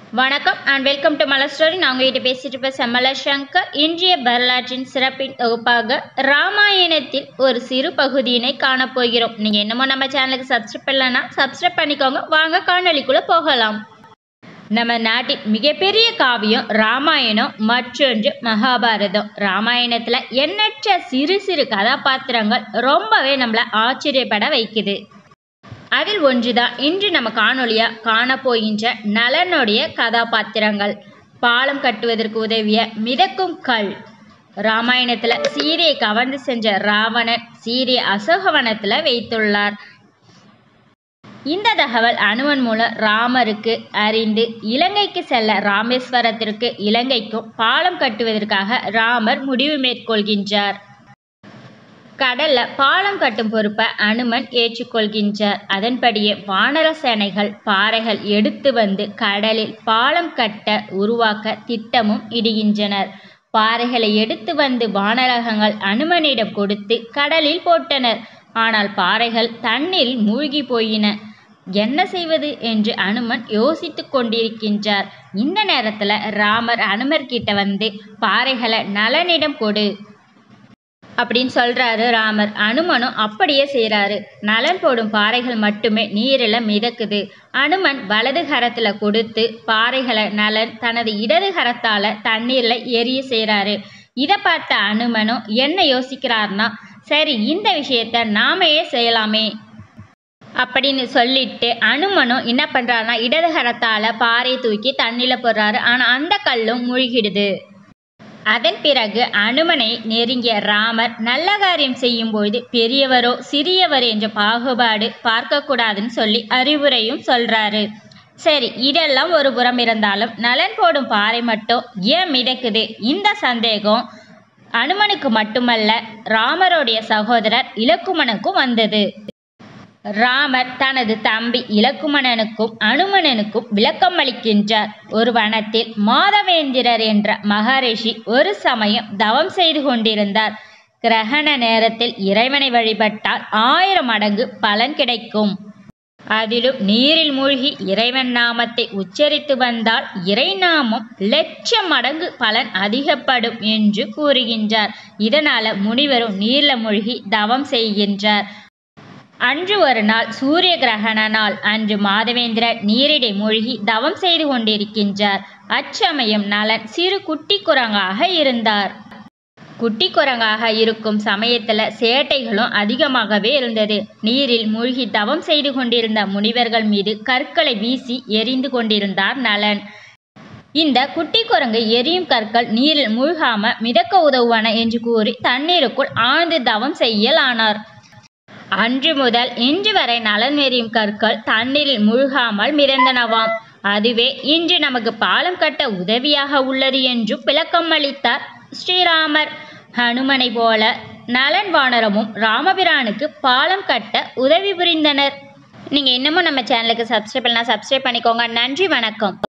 வணக்கம் and welcome to Malar story நான் உங்ககிட்ட பேசிட்டு இருப்ப செம்மல சங்கர் இன்றைய வரலாற்றின் சிறப்பின் தொகுப்பாக ராமாயணத்தில் ஒரு சிறு பகுதியினை காணப்போகிறோம் நீங்கள் என்னமோ நம்ம சேனலுக்கு சப்ஸ்கிரைப் பண்ணலன்னா சப்ஸ்கிரைப் பண்ணிக்கோங்க வாங்க காணொளிக்குள்ளே போகலாம் நம்ம நாட்டின் மிகப்பெரிய காவியம் ராமாயணம் மற்றொன்று மகாபாரதம் ராமாயணத்தில் எண்ணற்ற சிறு சிறு கதாபாத்திரங்கள் ரொம்பவே நம்மளை ஆச்சரியப்பட வைக்குது அதில் ஒன்றுதான் இன்று நம்ம காணொளியா காணப்போகின்ற நலனுடைய கதாபாத்திரங்கள் பாலம் கட்டுவதற்கு உதவிய மிதக்கும் கல் ராமாயணத்துல சீதையை கவர்ந்து சென்ற ராவணன் சீதையை அசோகவனத்துல வைத்துள்ளார் இந்த தகவல் அனுமன் மூலம் ராமருக்கு அறிந்து இலங்கைக்கு செல்ல ராமேஸ்வரத்திற்கு இலங்கைக்கும் பாலம் கட்டுவதற்காக ராமர் முடிவு மேற்கொள்கின்றார் கடல்ல பாலம் கட்டும் பொறுப்பை அனுமன் ஏற்றுக்கொள்கின்றார் அதன்படியே வானர சேனைகள் பாறைகள் எடுத்து வந்து கடலில் பாலம் கட்ட உருவாக்க திட்டமும் இடுகின்றனர் பாறைகளை எடுத்து வந்து வானரகங்கள் அனுமனிடம் கொடுத்து கடலில் போட்டனர் ஆனால் பாறைகள் தண்ணீரில் மூழ்கி போயின என்ன செய்வது என்று அனுமன் யோசித்து கொண்டிருக்கின்றார் இந்த நேரத்துல ராமர் அனுமர் கிட்ட வந்து பாறைகளை நலனிடம் கொடு அப்படின்னு சொல்றாரு ராமர் அனுமனும் அப்படியே செய்றாரு நலன் போடும் பாறைகள் மட்டுமே நீரில் மிதக்குது அனுமன் வலது கரத்துல கொடுத்து பாறைகளை நலன் தனது இடது கரத்தால தண்ணீர்ல எரிய செய்றாரு இதை பார்த்த அனுமனும் என்ன யோசிக்கிறார்னா சரி இந்த விஷயத்த நாமையே செய்யலாமே அப்படின்னு சொல்லிட்டு அனுமனும் என்ன பண்றாருன்னா இடது கரத்தால பாறை தூக்கி தண்ணியில போடுறாரு ஆனா அந்த கல்லும் மூழ்கிடுது அதன் பிறகு அனுமனை நெருங்கிய ராமர் நல்ல காரியம் செய்யும் பொழுது பெரியவரோ சிறியவர் என்ற பாகுபாடு பார்க்கக்கூடாதுன்னு சொல்லி அறிவுரையும் சொல்றாரு சரி இதெல்லாம் ஒரு புறம் இருந்தாலும் நலன் போடும் பாறை மட்டும் ஏன் மிதக்குது இந்த சந்தேகம் அனுமனுக்கு மட்டுமல்ல ராமருடைய சகோதரர் இலக்குமனுக்கும் வந்தது ராமர் தனது தம்பி இலக்குமணனுக்கும் அனுமனனுக்கும் விளக்கம் அளிக்கின்றார் ஒரு வனத்தில் மாதவேந்திரர் என்ற மகரிஷி ஒரு சமயம் தவம் செய்து கொண்டிருந்தார் கிரகண நேரத்தில் இறைவனை வழிபட்டால் ஆயிரம் மடங்கு பலன் கிடைக்கும் அதிலும் நீரில் மூழ்கி இறைவன் நாமத்தை உச்சரித்து வந்தால் இறைநாமம் லட்சம் மடங்கு பலன் அதிகப்படும் என்று கூறுகின்றார் இதனால முனிவரும் நீர்ல மூழ்கி தவம் செய்கின்றார் அன்று ஒரு நாள் சூரிய கிரகண நாள் அன்று மாதவேந்திரர் நீரிடை மூழ்கி தவம் செய்து கொண்டிருக்கின்றார் அச்சமயம் நலன் சிறு குட்டி குரங்காக இருந்தார் குட்டி குரங்காக இருக்கும் சமயத்துல சேட்டைகளும் அதிகமாகவே இருந்தது நீரில் மூழ்கி தவம் செய்து கொண்டிருந்த முனிவர்கள் மீது கற்களை வீசி எரிந்து கொண்டிருந்தார் நலன் இந்த குட்டி குரங்கு எரியும் கற்கள் நீரில் மூழ்காம மிதக்க உதவுவன என்று கூறி தண்ணீருக்குள் ஆழ்ந்து தவம் செய்யலானார் அன்று முதல் இன்று வரை நலன் எறியும் கற்கள் தண்ணீரில் மூழ்காமல் மிதந்தனவாம் அதுவே இன்று நமக்கு பாலம் கட்ட உதவியாக உள்ளது என்று விளக்கம் அளித்தார் ஸ்ரீராமர் ஹனுமனை போல நலன் வானரமும் ராமபிரானுக்கு பாலம் கட்ட உதவி புரிந்தனர் நீங்கள் இன்னமும் நம்ம சேனலுக்கு சப்ஸ்கிரைப் பண்ணலாம் சப்ஸ்கிரைப் பண்ணிக்கோங்க நன்றி வணக்கம்